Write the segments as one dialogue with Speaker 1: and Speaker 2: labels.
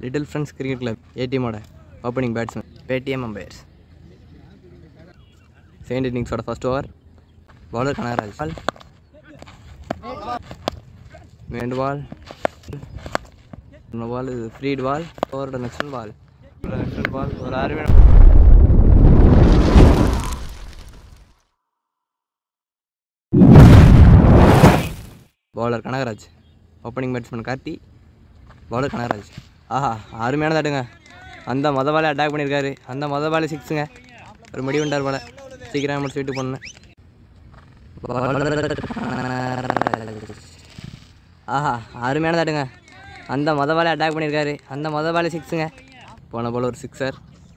Speaker 1: little friends cricket club ஏடிஎம்மோட opening batsman Paytm umpires second இன்னிங்ஸோட first over bowler Kanagaraj ball ரெண்டு ball பால் இது ஃப்ரீட் பால் ஓவரோட நெக்ஸ்ட் பால் நெக்ஸ்ட் பால் ஒரு அருமையான bowler Kanagaraj opening batsman Karthi bowler Kanagaraj ஆஹா அருமையான தாட்டுங்க அந்த மொத பாலே அட்டாக் பண்ணியிருக்காரு அந்த மொத பாலே சிக்ஸுங்க ஒரு மடி வந்தார் போல சீக்கிரம் முடிச்சு விட்டு போனேன் ஆஹா அருமையான தாட்டுங்க அந்த மொத பாலே அட்டாக் பண்ணியிருக்காரு அந்த மொத பாலே சிக்ஸுங்க போன பால் ஒரு சிக்ஸர்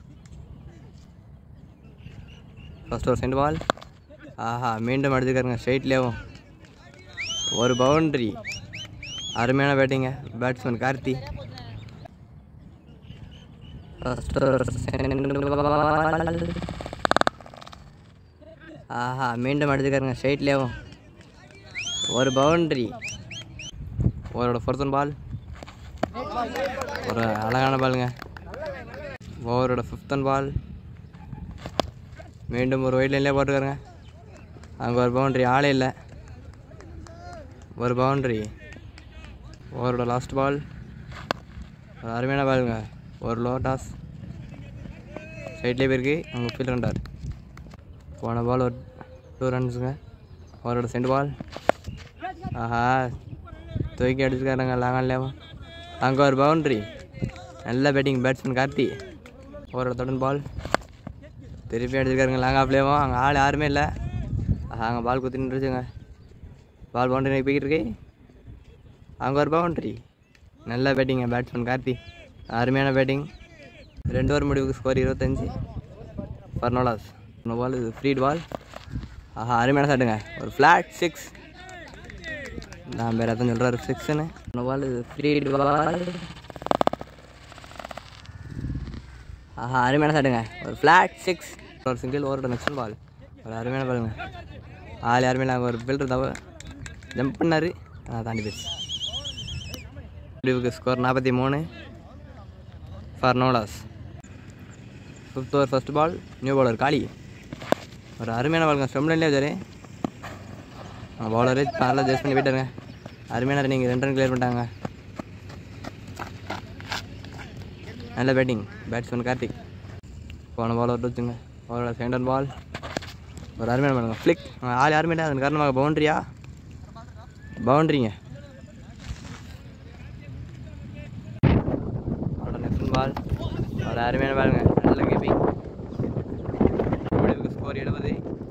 Speaker 1: ஃபர்ஸ்ட் ஒரு சென்ட் பால் ஆஹா மீண்டும் அடிச்சிருக்காருங்க ஸ்ட்ரைட்லேயும் ஒரு பவுண்ட்ரி அருமையான பேட்டிங்க பேட்ஸ்மேன் கார்த்தி ஆஹா மீண்டும் அடிச்சுக்காருங்க ஸ்ட்ரைட்லேயும் ஒரு பவுண்ட்ரி ஓவரோட ஃபோர்த்தன் பால் ஒரு அழகான பாலுங்க ஓவரோட ஃபிஃப்த்தன் பால் மீண்டும் ஒரு ஒயிட் லைன்லேயே போட்டுக்காருங்க அங்கே ஒரு பவுண்ட்ரி ஆளே இல்லை ஒரு பவுண்ட்ரி ஓவரோட லாஸ்ட் பால் ஒரு அருமையான பாலுங்க ஒரு லோ டாஸ் சைட்லேயே போயிருக்கு அவங்க ஃபீல் கண்டார் போன பால் ஒரு டூ ரன்ஸுங்க ஓவரோட சென்ட் பால் ஆஹா தூக்கி அடிச்சுக்காரங்க லாங்கான்லேயும் அங்கே ஒரு பவுண்ட்ரி நல்ல பேட்டிங் பேட்ஸ்மேன் கார்த்தி ஓவரோட தொடர்ந்து பால் திருப்பி அடிச்சிருக்காருங்க லாங் ஆஃப்லேயும் அங்கே ஆள் யாருமே இல்லை அங்கே பால் குத்தின்னு வச்சுங்க பால் பவுண்டரி போய்கிட்டு இருக்கு அங்கே ஒரு பவுண்ட்ரி நல்ல பேட்டிங்க பேட்ஸ்மேன் கார்த்தி அருமையான பேட்டிங் ரெண்டு ஓவர் முடிவுக்கு ஸ்கோர் இருபத்தஞ்சி ஃபர்னோலாஸ் இந்த பால் இது ஃப்ரீட் பால் ஆஹா அருமையான சாட்டுங்க ஒரு ஃப்ளாட் சிக்ஸ் நான் வேறு எதாவது சொல்கிறாரு சிக்ஸ்னு இந்த பால் இது ஃப்ரீட் பால் ஆஹா அருமையான சாட்டுங்க ஒரு ஃப்ளாட் சிக்ஸ் ஒரு சிங்கிள் ஓவரோட நெக்ஸ்ட் பால் ஒரு அருமையான பாலுங்க ஆள் யாருமே நாங்கள் ஒரு பில்டர் தவ ஜம்ப் பண்ணார் நான் தாண்டி போயிடுச்சு முடிவுக்கு ஸ்கோர் நாற்பத்தி மூணு ஃபர்னோலாஸ் fifth over first ball new bowler Kali ஒரு அருமையான பாலுங்க ஸ்டெம் லைன்லேயே வச்சாரு பவுலரு நல்லா ஜஸ்ட் பண்ணி போயிட்டாருங்க அருமையான நீங்கள் ரெண்டு ரன் கிளியர் பண்ணிட்டாங்க நல்ல பேட்டிங் பேட்ஸ்மேன் கார்த்திக் போன பால் ஒரு வச்சுங்க அவரோட செகண்ட் பால் ஒரு அருமையான பாருங்க ஃப்ளிக் ஆள் யாருமே இல்லை அதன் காரணமாக பவுண்ட்ரியா பவுண்ட்ரிங்க அவரோட நெக்ஸ்ட் பால் ஒரு அருமையான பாருங்க நல்ல கீப்பிங் முடிவுக்கு ஸ்கோர் எழுபது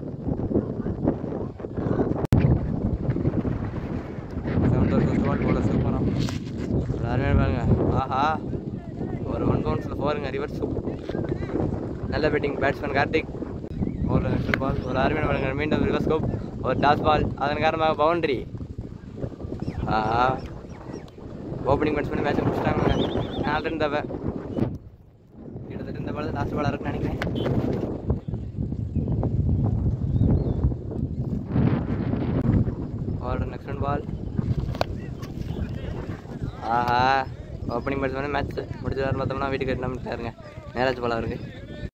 Speaker 1: செவன்த் ஒரு ஃபஸ்ட் பால் போல சூப்பராக ஒரு அருமையான பாருங்க ஆஹா ஒரு ஒன் பவுன்ஸில் போருங்க ரிவர்ஸ் நல்ல பேட்டிங் பேட்ஸ்மேன் கார்த்திக் ஒரு நெக்ஸ்ட் பால் ஒரு அருமையான பாருங்க மீண்டும் ரிவர்ஸ் ஸ்கோப் ஒரு டாஸ் பால் அதன் காரணமாக பவுண்டரி ஆஹா ஓப்பனிங் பேட்ஸ்மேன் மேட்ச் முடிச்சிட்டாங்க நாலு ரன் தவிர கிட்டத்தட்ட இந்த பால் லாஸ்ட் பாலாக இருக்குன்னு நினைக்கிறேன் அவரோட நெக்ஸ்ட் பால் ஆஹா ஓப்பனிங் பேட்ஸ்மேன் மேட்ச் முடிச்சதாரு பார்த்தோம்னா வீட்டுக்கு எட்டு நம்பிட்டாருங்க மேரேஜ் பால் அவருக்கு